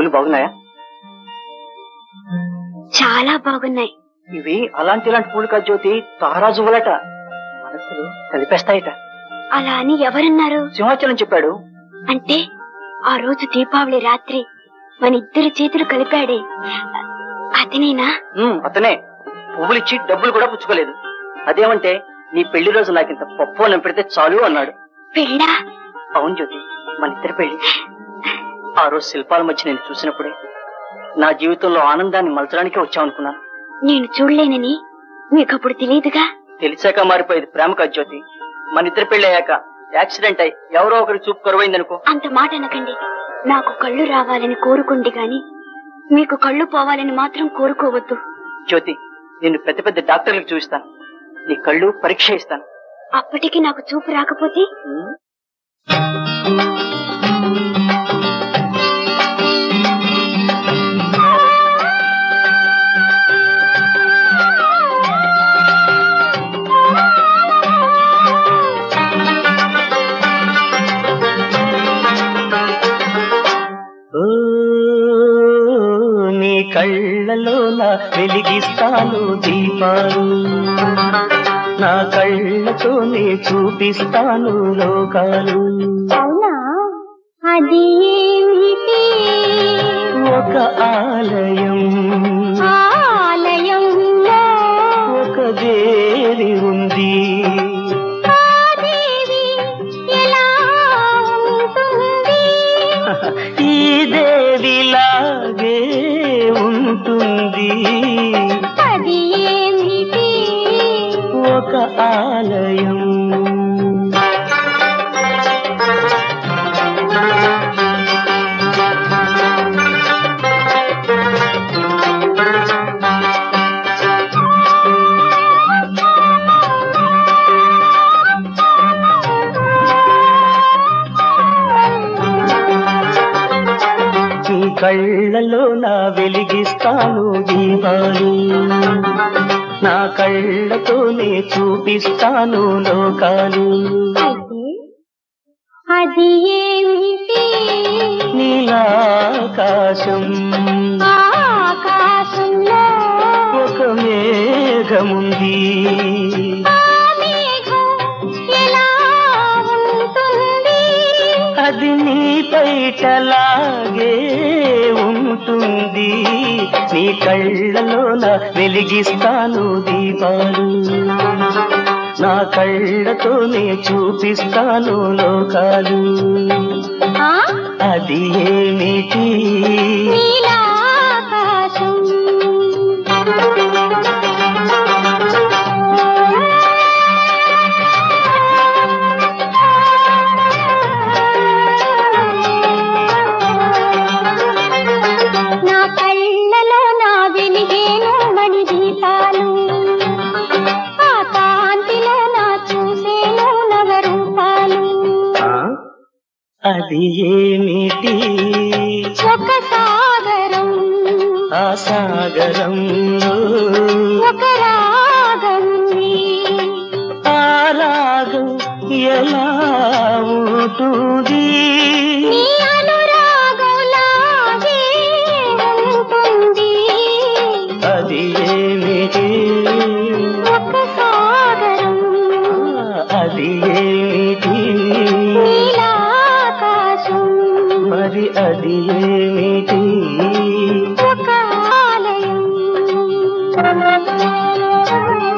పూలు బాగున్నాయా చాలా బాగున్నాయి ఇవి అలాంటి ఇలాంటి పూలు కాదు జ్యోతి తారాజువులట మనసులు కలిపేస్తాయట అలా అని ఎవరన్నారు సింహాచలం చెప్పాడు అంటే ఆ రోజు దీపావళి రాత్రి మన ఇద్దరి చేతులు కలిపాడే అతనేనా ఉమ్, అతనే పువ్వులిచ్చి డబ్బులు కూడా పుచ్చుకోలేదు అదేమంటే నీ పెళ్లి రోజు నాకింత పప్పు అన్నం పెడితే చాలు అన్నాడు పెళ్ళా అవును జ్యోతి మన ఇద్దరి పెళ్లి ఆ రోజు శిల్పాల మధ్య నేను చూసినప్పుడే నా జీవితంలో ఆనందాన్ని మలచడానికి వచ్చామనుకున్నాను నేను చూడలేనని మీకప్పుడు తెలియదుగా తెలిసాక మారిపోయేది ప్రేమ కాదు జ్యోతి మన ఇద్దరి పెళ్లి అయ్యాక యాక్సిడెంట్ అయి ఎవరో ఒకరి చూపు కరువైందనుకో అంత మాట అనకండి నాకు కళ్ళు రావాలని కోరుకోండి గాని మీకు కళ్ళు పోవాలని మాత్రం కోరుకోవద్దు జ్యోతి నిన్ను పెద్ద పెద్ద డాక్టర్లకు చూపిస్తాను నీ కళ్ళు పరీక్ష ఇస్తాను అప్పటికి నాకు చూపు రాకపోతే ఓ, నీ కళ్ళలో నా వెలిగిస్తాను దీపాలు నా కళ్ళతోనే చూపిస్తాను లోకాలు అవునా అది ఏమిటి ఒక ఆలయం ఆలయంలో ఒక దేవి ఉంది ఆ దేవి ఎలా ఉంటుంది ఈ దేవిలాగే ఉంటుంది అది ఏమిటి ఒక ఆలయం నీ కళ్ళలో నా వెలిగిస్తాను దీపాలు నా కళ్ళతోనే చూపిస్తాను లోకాలు అయితే అది ఏమిటి నీలాకాశం ఆకాశంలో ఒక మేఘముంది ఆ మేఘం ఎలా ఉంటుంది అది నీ పైటలాగే ఉంటుంది నీ కళ్ళలో నా వెలిగిస్తాను దీపాలు నా కళ్ళతోనే చూపిస్తాను లోకాలు ఆ అది ఏమిటి నీలాకాశం నా కళ్ళలో నా వెలిగేను మణి దీపాలు ఆ కాంతిలో నా చూసేను నవరూపాలు ఆ? అది ఏమిటి ఒక సాగరం ఆ సాగరంలో ఒక రాగం ఆ రాగం ఎలా ఉంటుంది నీ అనురాగంలాగే ఉంటుంది అది ఏమిటి ఒక సాగరం ఆ, అది ఏమిటి నీలాకాశం మరి అది ఏమిటి ఒక ఆలయం